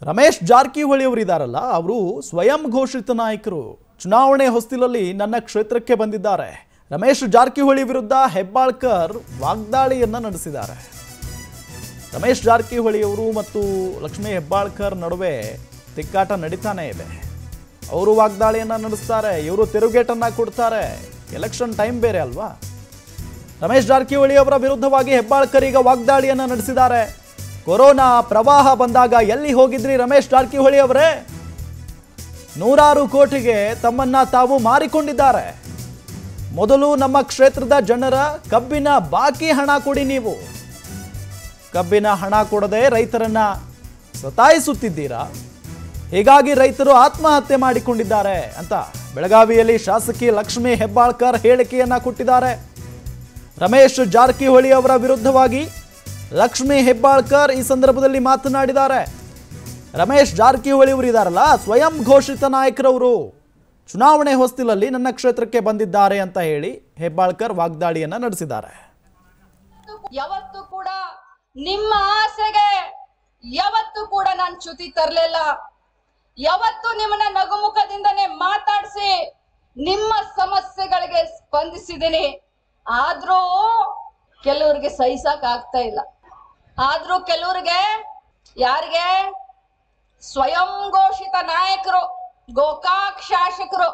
ರಮೇಶ್ ಜಾರಕಿಹೊಳಿ ಅವರು ಇದಾರಲ್ಲ ಅವರು ಸ್ವಯಂ ಘೋಷಿತ ನಾಯಕರು ಚುನಾವಣೆ ಹೊಸ್ತಿಲಲ್ಲಿ ನನ್ನ ಕ್ಷೇತ್ರಕ್ಕೆ ಬಂದಿದ್ದಾರೆ ರಮೇಶ್ ಜಾರಕಿಹೊಳಿ ವಿರುದ್ಧ ಹೆಬ್ಬಾಳ್ಕರ್ ವಾಗ್ದಾಳಿಯನ್ನ ನಡೆಸಿದ್ದಾರೆ ರಮೇಶ್ ಜಾರಕಿಹೊಳಿ ಅವರು ಮತ್ತು ಲಕ್ಷ್ಮೀ ಹೆಬ್ಬಾಳ್ಕರ್ ನಡುವೆ ತಿಕ್ಕಾಟ ನಡೀತಾನೆ ಇದೆ ಅವರು ವಾಗ್ದಾಳಿಯನ್ನ ನಡೆಸ್ತಾರೆ ಇವರು ತಿರುಗೇಟನ್ನ ಕೊಡ್ತಾರೆ ಎಲೆಕ್ಷನ್ ಟೈಮ್ ಬೇರೆ ಅಲ್ವಾ ರಮೇಶ್ ಜಾರಕಿಹೊಳಿ ಅವರ ವಿರುದ್ಧವಾಗಿ ಹೆಬ್ಬಾಳ್ಕರ್ ಈಗ ವಾಗ್ದಾಳಿಯನ್ನ ನಡೆಸಿದ್ದಾರೆ ಕೊರೋನಾ ಪ್ರವಾಹ ಬಂದಾಗ ಎಲ್ಲಿ ಹೋಗಿದ್ರಿ ರಮೇಶ್ ಜಾರಕಿಹೊಳಿ ಅವರೇ ನೂರಾರು ಕೋಟಿಗೆ ತಮ್ಮನ್ನ ತಾವು ಮಾರಿಕೊಂಡಿದ್ದಾರೆ ಮೊದಲು ನಮ್ಮ ಕ್ಷೇತ್ರದ ಜನರ ಕಬ್ಬಿನ ಬಾಕಿ ಹಣ ಕೊಡಿ ನೀವು ಕಬ್ಬಿನ ಹಣ ಕೊಡದೆ ರೈತರನ್ನ ಸತಾಯಿಸುತ್ತಿದ್ದೀರಾ ಹೀಗಾಗಿ ರೈತರು ಆತ್ಮಹತ್ಯೆ ಮಾಡಿಕೊಂಡಿದ್ದಾರೆ ಅಂತ ಬೆಳಗಾವಿಯಲ್ಲಿ ಶಾಸಕಿ ಲಕ್ಷ್ಮೀ ಹೆಬ್ಬಾಳ್ಕರ್ ಹೇಳಿಕೆಯನ್ನ ಕೊಟ್ಟಿದ್ದಾರೆ ರಮೇಶ್ ಜಾರಕಿಹೊಳಿ ಅವರ ವಿರುದ್ಧವಾಗಿ ಲಕ್ಷ್ಮೀ ಹೆಬ್ಬಾಳ್ಕರ್ ಈ ಸಂದರ್ಭದಲ್ಲಿ ಮಾತನಾಡಿದ್ದಾರೆ ರಮೇಶ್ ಜಾರಕಿಹೊಳಿ ಅವರು ಇದಾರಲ್ಲ ಸ್ವಯಂ ಘೋಷಿತ ನಾಯಕರವರು ಚುನಾವಣೆ ಹೊಸ್ತಿಲಲ್ಲಿ ನನ್ನ ಕ್ಷೇತ್ರಕ್ಕೆ ಬಂದಿದ್ದಾರೆ ಅಂತ ಹೇಳಿ ಹೆಬ್ಬಾಳ್ಕರ್ ವಾಗ್ದಾಳಿಯನ್ನ ನಡೆಸಿದ್ದಾರೆ ಯಾವತ್ತು ಕೂಡ ನಿಮ್ಮ ಆಸೆಗೆ ಯಾವತ್ತು ಕೂಡ ನಾನು ಚ್ಯುತಿ ತರಲಿಲ್ಲ ಯಾವತ್ತು ನಿಮ್ಮನ್ನ ನಗುಮುಖದಿಂದನೇ ಮಾತಾಡಿಸಿ ನಿಮ್ಮ ಸಮಸ್ಯೆಗಳಿಗೆ ಸ್ಪಂದಿಸಿದ್ದೀನಿ ಆದ್ರೂ ಕೆಲವ್ರಿಗೆ ಸಹಿಸಕ್ ಆಗ್ತಾ ಇಲ್ಲ ಆದ್ರೂ ಕೆಲವ್ರಿಗೆ ಯಾರಿಗೆ ಸ್ವಯಂ ಘೋಷಿತ ನಾಯಕರು ಗೋಕಾಕ್ ಶಾಸಕರು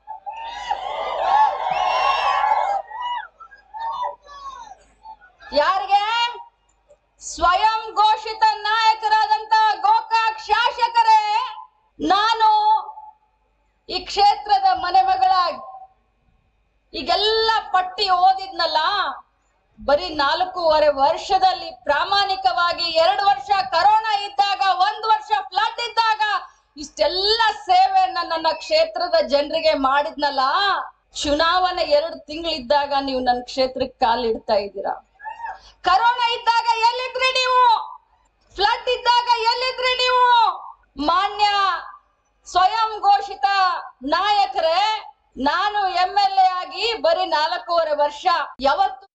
ಯಾರಿಗೆ ಸ್ವಯಂ ಘೋಷಿತ ನಾಯಕರಾದಂತ ಗೋಕಾಕ್ ಶಾಸಕರೇ ನಾನು ಈ ಕ್ಷೇತ್ರದ ಮನೆ ಮಗಳ ಈಗೆಲ್ಲ ಪಟ್ಟಿ ಓದಿದ್ನಲ್ಲ ಬರೀ ನಾಲ್ಕೂವರೆ ವರ್ಷದಲ್ಲಿ ಪ್ರಾಮಾಣಿಕವಾಗಿ ಎರಡು ವರ್ಷ ಕರೋನಾ ಇದ್ದಾಗ ಒಂದು ವರ್ಷ ಫ್ಲಡ್ ಇದ್ದಾಗ ಇಷ್ಟೆಲ್ಲ ಸೇವೆಯನ್ನ ನನ್ನ ಕ್ಷೇತ್ರದ ಜನರಿಗೆ ಮಾಡಿದ್ನಲ್ಲ ಚುನಾವಣೆ ಎರಡು ತಿಂಗಳಿದ್ದಾಗ ನೀವು ನನ್ನ ಕ್ಷೇತ್ರಕ್ಕೆ ಕಾಲಿಡ್ತಾ ಇದ್ದೀರಾ ಕರೋನಾ ಇದ್ದಾಗ ಎಲ್ಲಿದ್ರಿ ನೀವು ಫ್ಲಡ್ ಇದ್ದಾಗ ಎಲ್ಲಿದ್ರಿ ನೀವು ಮಾನ್ಯ ಸ್ವಯಂ ಘೋಷಿತ ನಾಯಕರೇ ನಾನು ಎಂ ಎಲ್ ಎ ಆಗಿ ಬರೀ ನಾಲ್ಕೂವರೆ ವರ್ಷ ಯಾವತ್ತು